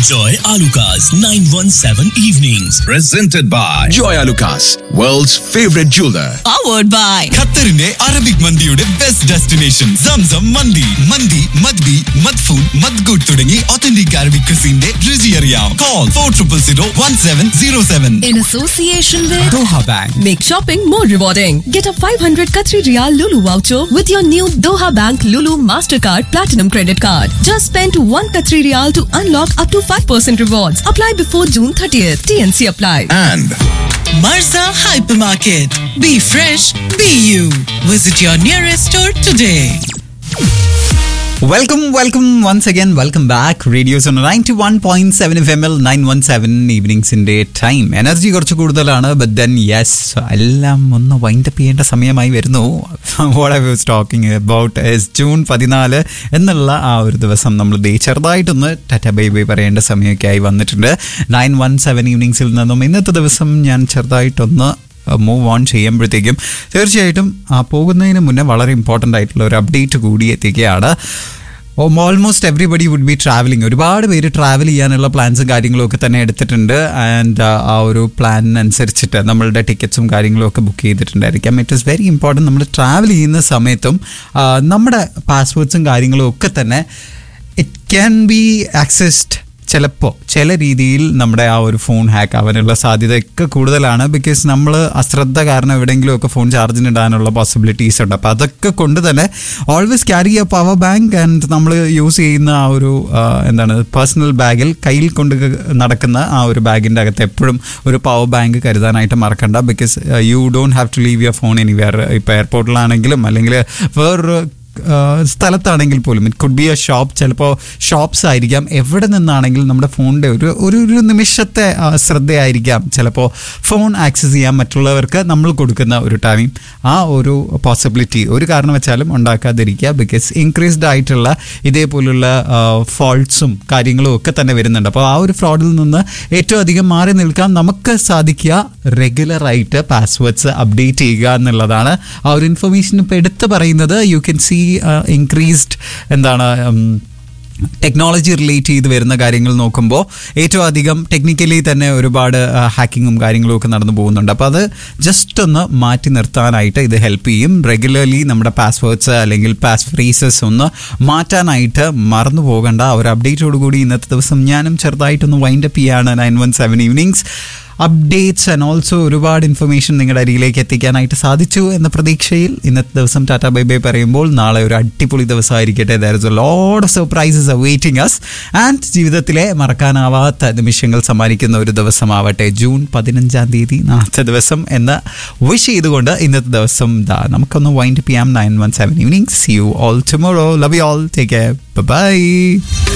Enjoy Alucard's 917 evenings. presented by Joy Lucas, world's favorite jeweler. powered by ഖത്തറിന്റെ Arabic മന്തിയുടെ best destination Zamzam മന്തി മന്തി മദ്ബി മദ്ഫൂൺ മദ്ഗുഡ് തുടങ്ങി ഒത്തന്റിക് അറബിക് ക്രിസിന്റെ രുചി അറിയാം call four triple zero one seven zero seven in association with Doha bank Make shopping more rewarding. Get a 500 Qatari Riyal Lulu voucher with your new Doha Bank Lulu Mastercard Platinum Credit Card. Just spend 1 Qatari Riyal to unlock up to 5% rewards. Apply before June 30th. TNC apply. And Marza Hypermarket. Be fresh, be you. Visit your nearest store today. Welcome welcome once again welcome back radios ninety one point seven F M L nine one seven ഈവനിങ്സിന്റെ time energy കുറച്ച് കൂടുതലാണ് but then yes എല്ലാം ഒന്ന് wind up ചെയ്യേണ്ട സമയമായി വരുന്നു what I was talking about is June പതിനാല് എന്നുള്ള ആ ഒരു ദിവസം നമ്മൾ ദേ ചെറുതായിട്ടൊന്ന് ടാറ്റ ബൈ ബൈ പറയേണ്ട സമയമൊക്കെ ആയി വന്നിട്ടുണ്ട് നയൻ വൺ സെവൻ ഈവനിങ്സിൽ നിന്നും ഇന്നത്തെ ദിവസം ഞാൻ ചെറുതായിട്ടൊന്ന് മൂവ് ഓൺ ചെയ്യുമ്പോഴത്തേക്കും തീർച്ചയായിട്ടും ആ പോകുന്നതിന് മുന്നേ വളരെ ഇമ്പോർട്ടൻ്റ് ആയിട്ടുള്ള ഒരു അപ്ഡേറ്റ് കൂടി എത്തിക്കുകയാണ് almost everybody would be travelling ഒരുപാട് പേര് ട്രാവൽ ചെയ്യാനുള്ള പ്ലാൻസും കാര്യങ്ങളും ഒക്കെ തന്നെ എടുത്തിട്ടുണ്ട് ആൻഡ് ആ ഒരു പ്ലാൻ അനുസരിച്ചിട്ട് നമ്മളുടെ ടിക്കറ്റ്സും കാര്യങ്ങളും ഒക്കെ ബുക്ക് ചെയ്തിട്ടുണ്ടായിരിക്കാം ഇറ്റ് ഈസ് വെരി ഇമ്പോർട്ടൻറ്റ് നമ്മൾ ട്രാവൽ ചെയ്യുന്ന സമയത്തും ആ, നമ്മുടെ പാസ്വേഡ്സും കാര്യങ്ങളും ഒക്കെ തന്നെ ഇറ്റ് ക്യാൻ ബി ആക്സസ്ഡ് ചിലപ്പോൾ ചില രീതിയിൽ നമ്മുടെ ആ ഒരു ഫോൺ ഹാക്ക് ആവാനുള്ള സാധ്യതയൊക്കെ കൂടുതലാണ് ബിക്കോസ് നമ്മൾ അശ്രദ്ധ കാരണം എവിടെയെങ്കിലും ഒക്കെ ഫോൺ ചാർജിന് ഇടാനുള്ള പോസിബിലിറ്റീസ് ഉണ്ട് അപ്പോൾ അതൊക്കെ കൊണ്ട് തന്നെ always carry a power bank and നമ്മൾ യൂസ് ചെയ്യുന്ന ആ ഒരു ആ, എന്താണ് പേഴ്സണൽ ബാഗിൽ കയ്യിൽ കൊണ്ട് നടക്കുന്ന ആ ഒരു ബാഗിൻ്റെ അകത്ത് എപ്പോഴും ഒരു പവർ ബാങ്ക് കരുതാനായിട്ട് മറക്കണ്ട because you don't have to leave your phone anywhere ഇപ്പോൾ എയർപോർട്ടിലാണെങ്കിലും അല്ലെങ്കിൽ വേറൊരു ആഹ് സ്ഥലത്താണെങ്കിൽ പോലും it could be a shop ചിലപ്പോൾ ഷോപ്സ് ആയിരിക്കാം എവിടെ നിന്നാണെങ്കിലും നമ്മുടെ ഫോണിൻ്റെ ഒരു ഒരു ഒരു നിമിഷത്തെ ആ, ശ്രദ്ധയായിരിക്കാം ചിലപ്പോൾ ഫോൺ ആക്സസ് ചെയ്യാൻ മറ്റുള്ളവർക്ക് നമ്മൾ കൊടുക്കുന്ന ഒരു ടൈം ആ ഒരു പോസിബിലിറ്റി ഒരു കാരണം വെച്ചാലും ഉണ്ടാക്കാതിരിക്കുക ബിക്കോസ് ഇൻക്രീസ്ഡ് ആയിട്ടുള്ള ഇതേപോലുള്ള ഫോൾട്ട്സും കാര്യങ്ങളും ഒക്കെ തന്നെ വരുന്നുണ്ട് അപ്പോൾ ആ ഒരു ഫ്രോഡിൽ നിന്ന് ഏറ്റവും അധികം മാറി നിൽക്കാൻ നമുക്ക് സാധിക്കുക റെഗുലറായിട്ട് പാസ്വേഡ്സ് അപ്ഡേറ്റ് ചെയ്യുക എന്നുള്ളതാണ് ആ ഒരു ഇൻഫർമേഷൻ ഇപ്പോൾ എടുത്തു പറയുന്നത് യു കെൻ സീ ഇൻക്രീസ്ഡ് എന്താണ് ഉം, ടെക്നോളജി റിലേറ്റ് ചെയ്ത് വരുന്ന കാര്യങ്ങൾ നോക്കുമ്പോൾ ഏറ്റവും അധികം ടെക്നിക്കലി തന്നെ ഒരുപാട് ഹാക്കിങ്ങും കാര്യങ്ങളും ഒക്കെ നടന്നു പോകുന്നുണ്ട് അപ്പോൾ അത് ജസ്റ്റ് ഒന്ന് മാറ്റി നിർത്താനായിട്ട് ഇത് ഹെൽപ്പ് ചെയ്യും റെഗുലർലി നമ്മുടെ പാസ്വേഡ്സ് അല്ലെങ്കിൽ പാസ് ഫ്രീസസ് ഒന്ന് മാറ്റാനായിട്ട് മറന്നു പോകേണ്ട ആ ഒരു അപ്ഡേറ്റോട് കൂടി ഇന്നത്തെ ദിവസം ഞാനും ചെറുതായിട്ടൊന്ന് വൈൻഡപ്പ് ചെയ്യാണ് nine one seven evenings updates and also ഒരുപാട് ഇൻഫർമേഷൻ നിങ്ങളുടെ അരികിലേക്ക് എത്തിക്കാനായിട്ട് സാധിച്ചു എന്ന പ്രതീക്ഷയിൽ ഇന്നത്തെ ദിവസം ടാറ്റ ബൈ ബൈ പറയുമ്പോൾ നാളെ ഒരു അടിപൊളി ദിവസമായിരിക്കട്ടെ there is a load of surprises are waiting us and ജീവിതത്തിലെ മറക്കാനാവാത്ത നിമിഷങ്ങൾ സമ്മാനിക്കുന്ന ഒരു ദിവസമാവട്ടെ ജൂൺ പതിനഞ്ചാം തീയതി നാളത്തെ ദിവസം എന്ന് വിഷ് ചെയ്തുകൊണ്ട് ഇന്നത്തെ ദിവസം ദാ നമുക്കൊന്ന് വൈൻഡ് ചെയ്യാം nine one seven evening see you all tomorrow love you all take care by